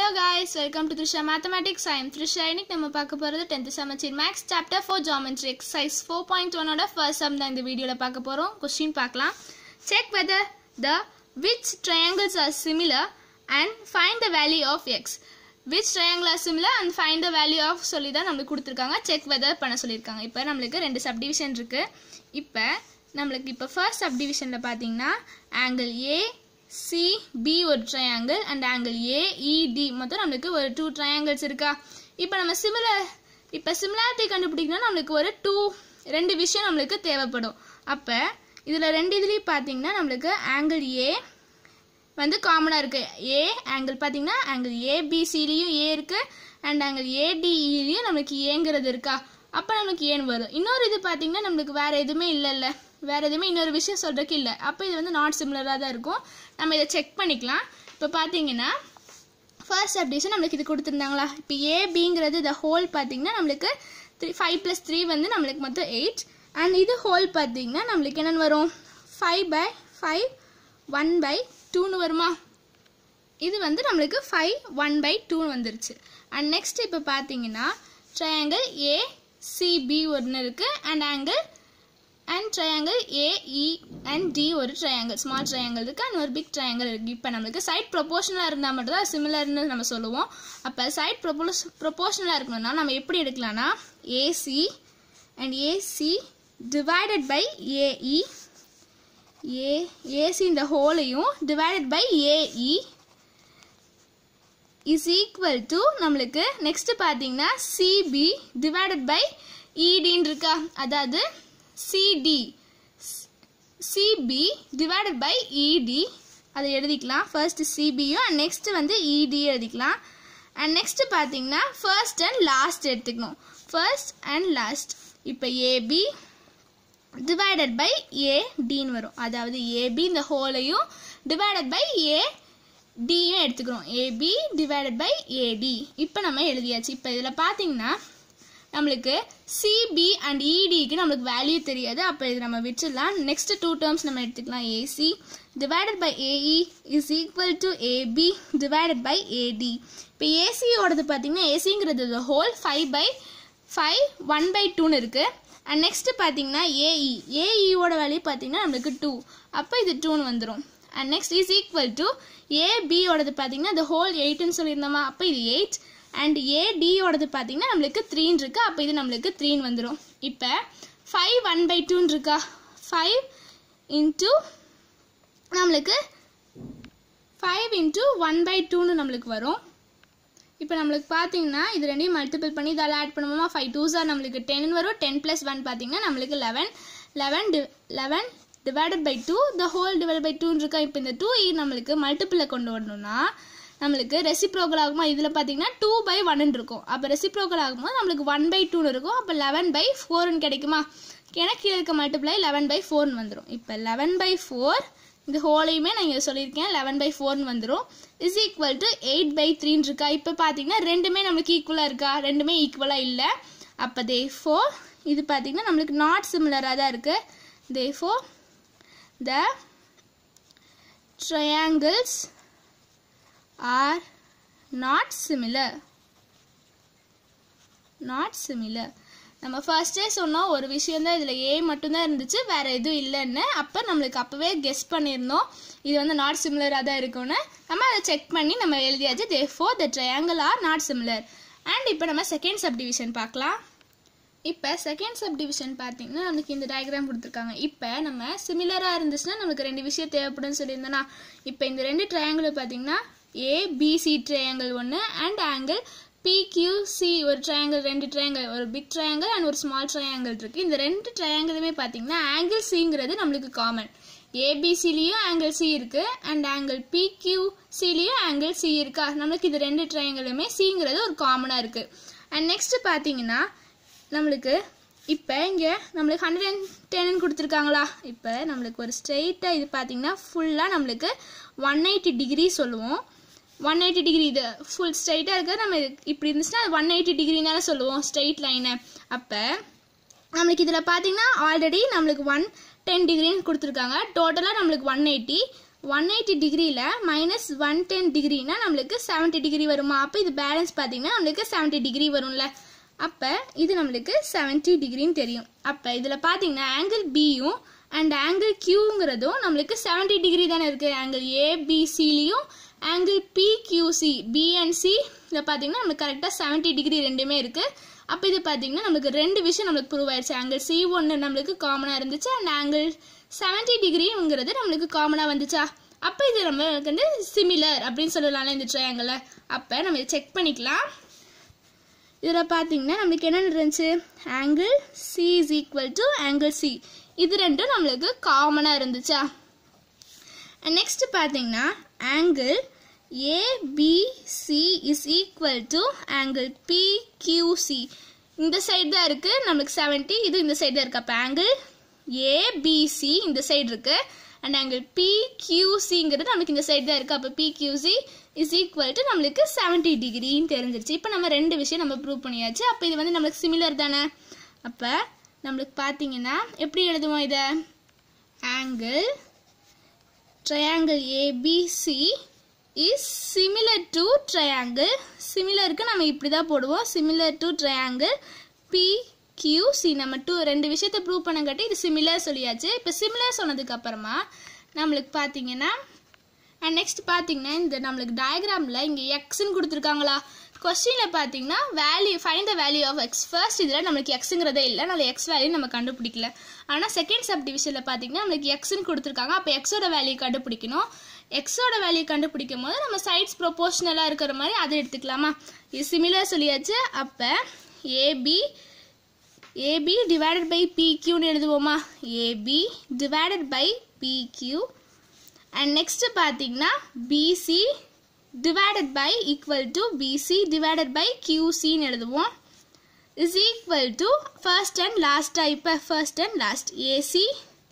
guys, welcome to Trisha Mathematics. I am Trisha. இன்னைக்கு நம்ம பார்க்க போறது 10th சமச்சீர் மேக்ஸ் சாப்டர் 4 ஜியோமெட்ரி எக்ஸசைஸ் 4.1 ஓட ஃபர்ஸ்ட் சம் தான் இந்த வீடியோல பார்க்க போறோம் கொஸ்டின் பார்க்கலாம் check whether the which triangles are similar and find the value of x which triangle are similar and find the value of சொல்லி தான் நம்மளுக்கு கொடுத்துருக்காங்க செக் whether பண்ண சொல்லியிருக்காங்க இப்போ நம்மளுக்கு ரெண்டு சப்டிவிஷன் இருக்கு இப்போ நம்மளுக்கு இப்போ ஃபர்ஸ்ட் சப்டிவிஷனில் பார்த்தீங்கன்னா ஆங்கிள் ஏ சி பி ஒரு triangle and angle A ED மொத்தம் நம்மளுக்கு ஒரு டூ ட்ரையாங்கிள்ஸ் இருக்கா இப்போ நம்ம சிமிலர் இப்போ சிமிலாரிட்டி கண்டுபிடிக்கணும்னா நம்மளுக்கு ஒரு டூ ரெண்டு விஷயம் நம்மளுக்கு தேவைப்படும் அப்போ இதில் ரெண்டு இதுலேயும் பார்த்தீங்கன்னா நம்மளுக்கு ஆங்கிள் ஏ வந்து காமனாக இருக்குது ஏ ஆங்கிள் பார்த்தீங்கன்னா ஆங்கிள் ஏபிசிலையும் ஏ இருக்குது அண்ட் ஆங்கிள் ஏடிஇலையும் நம்மளுக்கு ஏங்கிறது இருக்கா அப்போ நம்மளுக்கு ஏன்னு வரும் இன்னொரு இது பார்த்தீங்கன்னா நம்மளுக்கு வேறு எதுவுமே இல்லைல்ல வேறு எதுவுமே இன்னொரு விஷயம் சொல்கிறதுக்கு இல்லை அப்போ இது வந்து நாட் சிமிலராக தான் இருக்கும் நம்ம இதை செக் பண்ணிக்கலாம் இப்போ பார்த்தீங்கன்னா ஃபர்ஸ்ட் சப்டிவிஷன் நம்மளுக்கு இது கொடுத்துருந்தாங்களா இப்போ ஏபிங்கிறது இந்த ஹோல் பார்த்தீங்கன்னா நம்மளுக்கு த்ரீ ஃபைவ் ப்ளஸ் த்ரீ வந்து நம்மளுக்கு மொத்தம் எயிட் அண்ட் இது ஹோல் பார்த்தீங்கன்னா நம்மளுக்கு என்னென்னு வரும் five by five one by டூன்னு வருமா இது வந்து நம்மளுக்கு ஃபைவ் ஒன் பை டூன்னு வந்துருச்சு அண்ட் நெக்ஸ்ட் இப்போ பார்த்தீங்கன்னா ட்ரையாங்கிள் ஏ சிபி ஒன்று இருக்குது and angle and triangle AE and D ஒரு ட்ரையாங்கிள் ஸ்மால் ட்ரையாங்கிள் இருக்குது அண்ட் ஒரு பிக் ட்ரையாங்கிள் இருக்குது இப்போ நம்மளுக்கு சைட் ப்ரொபோஷனலாக இருந்தால் மட்டும் தான் சிமிலர்னு நம்ம சொல்லுவோம் அப்போ சைட் ப்ரொபோஸ் ப்ரொபோஷனலாக இருக்கணும்னா நம்ம எப்படி எடுக்கலாம்னா AC and AC divided by AE A AC இந்த ஹோலையும் divided by AE is equal to நம்மளுக்கு நெக்ஸ்ட் பார்த்தீங்கன்னா சிபி டிவைடட் பை இடின்னு இருக்கா அதாவது சிடி சிபி டிவைடட் பை இடி அதை எழுதிக்கலாம் ஃபர்ஸ்ட் சிபியும் அண்ட் நெக்ஸ்ட் வந்து இடி எழுதிக்கலாம் அண்ட் நெக்ஸ்ட் பார்த்தீங்கன்னா ஃபர்ஸ்ட் அண்ட் லாஸ்ட் எடுத்துக்கணும் ஃபர்ஸ்ட் அண்ட் லாஸ்ட் இப்போ ஏபி டிவைடட் பை ஏடின்னு வரும் அதாவது ஏபி இந்த ஹோலையும் டிவைடட் பை ஏ டியும் எடுத்துக்கிறோம் ஏபி டிவைடட் பை ஏடி இப்போ நம்ம எழுதியாச்சு இப்போ இதில் பார்த்தீங்கன்னா நம்மளுக்கு சிபி அண்ட் இடிக்கு நம்மளுக்கு வேல்யூ தெரியாது அப்போ இது நம்ம விட்டுடலாம் நெக்ஸ்ட் டூ டேர்ம்ஸ் நம்ம எடுத்துக்கலாம் AC divided by AE is equal to AB divided by AD இப்போ ஏசியோடது பார்த்தீங்கன்னா ஏசிங்கிறது whole five by five one by டூன்னு இருக்குது அண்ட் நெக்ஸ்ட் பார்த்தீங்கன்னா ஏஇ ஏஇயோட வேல்யூ பார்த்தீங்கன்னா நம்மளுக்கு டூ அப்போ இது டூன்னு வந்துடும் and next is equal to ஏபியோடது பார்த்தீங்கன்னா இந்த ஹோல் எயிட்னு சொல்லியிருந்தோமா அப்போ இது எயிட் அண்ட் ஏடியோடது பார்த்தீங்கன்னா நம்மளுக்கு த்ரீன்னு இருக்கா அப்போ இது நம்மளுக்கு த்ரீன்னு வந்துடும் இப்போ ஃபைவ் ஒன் பை டூன்னு இருக்கா ஃபைவ் இன்ட்டு நம்மளுக்கு ஃபைவ் இன்ட்டு ஒன் பை டூன்னு நம்மளுக்கு வரும் இப்போ நம்மளுக்கு பார்த்தீங்கன்னா இது ரெண்டையும் மல்டிபிள் பண்ணி இதால் ஆட் பண்ணுவோமா ஃபைவ் டூ சார் நம்மளுக்கு டென் வரும் டென் ப்ளஸ் ஒன் பார்த்தீங்கன்னா நம்மளுக்கு eleven eleven D eleven divided by two the whole divide by டூன்னு இருக்கா இப்போ இந்த டூ நம்மளுக்கு மல்டிப்பிளில் கொண்டு வரணும்னா நம்மளுக்கு ரெசிப்ரோக்கல் ஆகுமா இதில் பார்த்தீங்கன்னா டூ பை ஒன்னு இருக்கும் அப்போ ரெசிப்ரோக்கல் ஆகும்போது நம்மளுக்கு ஒன் பை டூன்னு இருக்கும் அப்போ லெவன் பை ஃபோர்னு கிடைக்குமா எனக்கு இருக்க மல்டிப்ளை லெவன் பை ஃபோர்னு வந்துடும் இப்போ லெவன் பை ஃபோர் இந்த ஹோலையுமே நான் இங்கே சொல்லியிருக்கேன் லெவன் பை ஃபோர்னு வந்துடும் is equal to eight by த்ரீன்னு இருக்கா இப்போ பார்த்தீங்கன்னா ரெண்டுமே நம்மளுக்கு ஈக்குவலாக இருக்கா ரெண்டுமே ஈக்குவலாக இல்லை அப்போ தே ஃபோர் இது பார்த்தீங்கன்னா நம்மளுக்கு நாட் சிமிலராக தான் இருக்குது therefore the triangles are not similar not similar நம்ம ஃபர்ஸ்டே சொன்னோம் ஒரு விஷயம் தான் இதில் ஏ மட்டும்தான் இருந்துச்சு வேறு எதுவும் இல்லைன்னு அப்போ நம்மளுக்கு அப்போவே கெஸ் பண்ணியிருந்தோம் இது வந்து நாட் சிமிலராக தான் இருக்கும்னு நம்ம அதை செக் பண்ணி நம்ம எழுதியாச்சு therefore the triangle are not similar and இப்போ நம்ம செகண்ட் சப்டிவிஷன் பார்க்கலாம் இப்போ செகண்ட் சப் டிவிஷன் பார்த்தீங்கன்னா நமக்கு இந்த டயக்ராம் கொடுத்துருக்காங்க இப்போ நம்ம சிமிலராக இருந்துச்சுன்னா நமக்கு ரெண்டு விஷயம் தேவைப்படும்னு சொல்லியிருந்தோன்னா இப்போ இந்த ரெண்டு ட்ரையாங்கிள் பார்த்தீங்கன்னா ஏபிசி ட்ரையாங்கிள் ஒன்று அண்ட் ஆங்கிள் பிக்யூசி ஒரு ட்ரையாங்கிள் ரெண்டு ட்ரையாங்கிள் ஒரு பிக் ட்ரையாங்கிள் அண்ட் ஒரு ஸ்மால் ட்ரையாங்கிள் இருக்குது இந்த ரெண்டு ட்ரையாங்கிளுமே பார்த்தீங்கன்னா ஆங்கிள் சிங்கிறது நம்மளுக்கு காமன் ஏபிசிலையும் ஆங்கிள் சி இருக்குது அண்ட் ஆங்கிள் பிக்யூசிலையும் ஆங்கிள் சி இருக்கா நம்மளுக்கு இது ரெண்டு ட்ரையாங்கிளுமே சிங்கிறது ஒரு காமனாக இருக்குது அண்ட் நெக்ஸ்ட் பார்த்தீங்கன்னா நம்மளுக்கு இப்போ இங்கே நம்மளுக்கு ஹண்ட்ரட் அண்ட் டென்னு கொடுத்துருக்காங்களா இப்போ நம்மளுக்கு ஒரு ஸ்ட்ரெயிட்டாக இது பார்த்தீங்கன்னா ஃபுல்லாக நம்மளுக்கு ஒன் எயிட்டி டிகிரி சொல்லுவோம் ஒன் எயிட்டி டிகிரி இது ஃபுல் ஸ்ட்ரைட்டாக இருக்கிறது நம்ம இப்படி இருந்துச்சுன்னா அது ஒன் எயிட்டி டிகிரி தானே சொல்லுவோம் ஸ்ட்ரெயிட் லைனை அப்போ நம்மளுக்கு இதில் பார்த்தீங்கன்னா ஆல்ரெடி நம்மளுக்கு ஒன் டென் டிகிரின்னு கொடுத்துருக்காங்க டோட்டலாக நம்மளுக்கு ஒன் எயிட்டி ஒன் எயிட்டி டிகிரியில் மைனஸ் ஒன் டென் டிகிரினா நம்மளுக்கு செவன்ட்டி டிகிரி வருமா அப்போ இது பேலன்ஸ் பார்த்தீங்கன்னா நம்மளுக்கு செவன்ட்டி டிகிரி வரும்ல அப்போ இது நம்மளுக்கு செவன்ட்டி டிகிரின்னு தெரியும் அப்போ இதில் பார்த்தீங்கன்னா ஆங்கிள் பியும் அண்ட் ஆங்கிள் கியூங்கிறதும் நம்மளுக்கு செவன்ட்டி டிகிரி தானே இருக்குது ஆங்கிள் ஏபிசிலையும் ஆங்கிள் பிக்யூசி பிஎன்சி இதில் பார்த்தீங்கன்னா நம்மளுக்கு கரெக்டாக செவன்ட்டி டிகிரி ரெண்டுமே இருக்குது அப்போ இது பார்த்தீங்கன்னா நம்மளுக்கு ரெண்டு விஷயம் நம்மளுக்கு ப்ரூவ் ஆயிடுச்சு ஆங்கிள் சி ஒன்று நம்மளுக்கு காமனாக இருந்துச்சு அண்ட் ஆங்கிள் செவன்ட்டி டிகிரிங்கிறது நம்மளுக்கு காமனாக வந்துச்சா அப்போ இது நம்மளுக்கு வந்து சிமிலர் அப்படின்னு சொல்லலாம்ல இந்த ட்ரையாங்கிளை அப்போ நம்ம இதை செக் பண்ணிக்கலாம் இதில் பார்த்தீங்கன்னா நம்மளுக்கு என்ன இருந்துச்சு angle C is equal to angle C இது ரெண்டும் நம்மளுக்கு காமனாக இருந்துச்சா நெக்ஸ்ட் பார்த்தீங்கன்னா angle ABC is equal to angle PQC இந்த சைடு தான் இருக்குது நம்மளுக்கு செவன்ட்டி இது இந்த சைடு தான் இருக்குது அப்போ ஆங்கிள் ஏபிசி இந்த சைடு இருக்குது அண்ட் ஆங்கிள் பிக்யூசிங்கிறது நமக்கு இந்த சைடு தான் இருக்குது அப்போ பிக்யூசி இஸ் ஈக்குவல் டு நம்மளுக்கு செவன்ட்டி டிகிரின்னு தெரிஞ்சிருச்சு இப்போ நம்ம ரெண்டு விஷயம் நம்ம ப்ரூவ் பண்ணியாச்சு அப்போ இது வந்து நம்மளுக்கு சிமிலர் தானே அப்போ நம்மளுக்கு பார்த்தீங்கன்னா எப்படி எழுதுவோம் இதை angle triangle ABC is similar to triangle சிமிலருக்கு நம்ம இப்படி தான் போடுவோம் similar to triangle P Q C நம்ம டூ ரெண்டு விஷயத்தை ப்ரூவ் பண்ணங்காட்டி இது சிமிலர் சொல்லியாச்சு இப்போ சிமிலர் சொன்னதுக்கு அப்புறமா நம்மளுக்கு பார்த்தீங்கன்னா அண்ட் நெக்ஸ்ட் பார்த்தீங்கன்னா இந்த நம்மளுக்கு டயக்ராமில் இங்கே எக்ஸ்ன்னு கொடுத்துருக்காங்களா கொஸ்டினில் பார்த்தீங்கன்னா value find the value of X first இதில் நம்மளுக்கு எக்ஸுங்கிறதே இல்லை அதனால எக்ஸ் வேல்யூ நம்ம கண்டுபிடிக்கல ஆனால் செகண்ட் சப் டிவிஷனில் பார்த்தீங்கன்னா நம்மளுக்கு எக்ஸ்ன்னு கொடுத்துருக்காங்க அப்போ எக்ஸோட வேல்யூ கண்டுபிடிக்கணும் எக்ஸோட வேல்யூ கண்டுபிடிக்கும் போது நம்ம சைட்ஸ் ப்ரொபோஷனலாக இருக்கிற மாதிரி அதை எடுத்துக்கலாமா இது சிமிலர் சொல்லியாச்சு அப்போ ஏபி ஏபி டிவைடட் பை பிக்யூன்னு எழுதுவோமா AB divided by PQ and next பார்த்தீங்கன்னா BC divided by equal to PC divided by கியூசின்னு எழுதுவோம் is equal to first and லாஸ்ட்டாக இப்போ first and last AC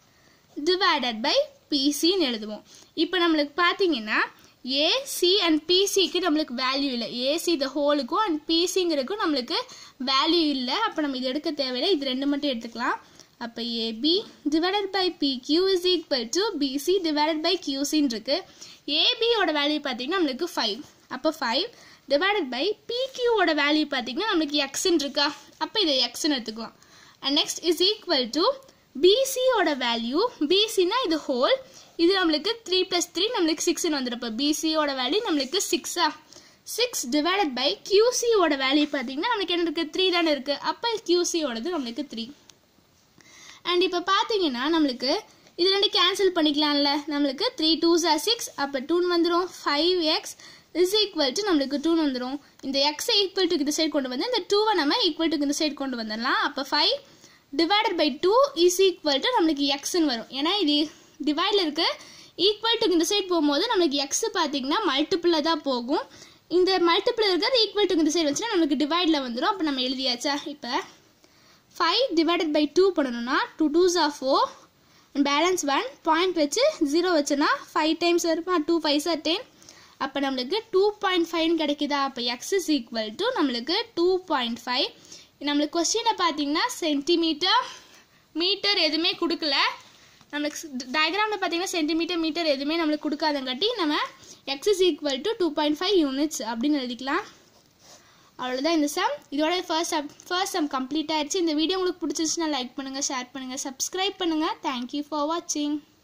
divided by பிசின்னு எழுதுவோம் இப்போ நம்மளுக்கு பார்த்தீங்கன்னா ஏசி அண்ட் பிசிக்கு நம்மளுக்கு வேல்யூ இல்லை ஏசி த ஹோலுக்கும் அண்ட் பிசிங்கிறதுக்கும் நம்மளுக்கு வேல்யூ இல்லை அப்போ நம்ம இது எடுக்க தேவையில்லை இது ரெண்டு மட்டும் எடுத்துக்கலாம் அப்போ AB divided by PQ is equal to PC divided by கியூசின்னு இருக்கு ஏபியோட வேல்யூ பார்த்தீங்கன்னா நம்மளுக்கு ஃபைவ் அப்போ ஃபைவ் டிவைடட் பை பிக்யூவோட வேல்யூ பார்த்தீங்கன்னா நம்மளுக்கு எக்ஸ்ன்னு இருக்கா அப்போ இதை எக்ஸ்ன்னு எடுத்துக்கலாம் and next is equal to பிசியோட வேல்யூ பிசினா இது ஹோல் இது நம்மளுக்கு த்ரீ ப்ளஸ் த்ரீ நம்மளுக்கு சிக்ஸ்னு வந்துடும் இப்போ பிசியோட வேல்யூ நம்மளுக்கு சிக்ஸா சிக்ஸ் டிவைடட் பை கியூசியோட வேல்யூ பார்த்தீங்கன்னா நம்மளுக்கு என்ன இருக்குது த்ரீ தானே இருக்குது அப்போ கியூசியோடது நம்மளுக்கு த்ரீ அண்ட் இப்போ பார்த்தீங்கன்னா நம்மளுக்கு இது ரெண்டு கேன்சல் பண்ணிக்கலாம்ல நம்மளுக்கு த்ரீ டூ ஆர் சிக்ஸ் அப்போ டூன்னு வந்துடும் five x is equal to நம்மளுக்கு டூன்னு வந்துடும் இந்த எக்ஸை ஈக்குவல் டு இந்த சைடு கொண்டு வந்து இந்த டூவை நம்ம ஈக்குவல் டு இந்த சைடு கொண்டு வந்துடலாம் அப்போ five divided by two is equal to நம்மளுக்கு எக்ஸ்ன்னு வரும் ஏன்னா இது டிவைடில் இருக்கு ஈக்குவல் டு இந்த சைடு போகும்போது நம்மளுக்கு எக்ஸ் பார்த்தீங்கன்னா மல்டிப்பிளில் தான் போகும் இந்த மல்டிப்பிள் இருக்கிறது ஈக்குவல் டு இந்த சைடு வச்சுன்னா நம்மளுக்கு டிவைடில் வந்துடும் அப்போ நம்ம எழுதியாச்சா இப்போ ஃபைவ் டிவைடட் பை டூ பண்ணணும்னா two twos are four and balance one point வச்சு ஜீரோ வச்சோன்னா ஃபைவ் டைம்ஸ் வருமா டூ ஃபைவ் சார் டென் அப்போ நம்மளுக்கு டூ பாயிண்ட் ஃபைவ்னு கிடைக்குதா அப்போ எக்ஸ் இஸ் ஈக்குவல் டு நம்மளுக்கு டூ பாயிண்ட் ஃபைவ் நம்மளுக்கு கொஸ்டினில் பார்த்தீங்கன்னா சென்டிமீட்டர் மீட்டர் எதுவுமே கொடுக்கல நம்மளுக்கு டயக்ராமில் பார்த்தீங்கன்னா சென்டிமீட்டர் மீட்டர் எதுவுமே நம்மளுக்கு கொடுக்காதங்காட்டி நம்ம x is equal to two point five units அப்படின்னு எழுதிக்கலாம் அவ்வளோதான் இந்த சம் இதோட first sum first sum complete ஆயிடுச்சு இந்த வீடியோ உங்களுக்கு பிடிச்சிருச்சுன்னா லைக் பண்ணுங்கள் ஷேர் பண்ணுங்கள் சப்ஸ்கிரைப் பண்ணுங்கள் தேங்க்யூ ஃபார் வாட்சிங்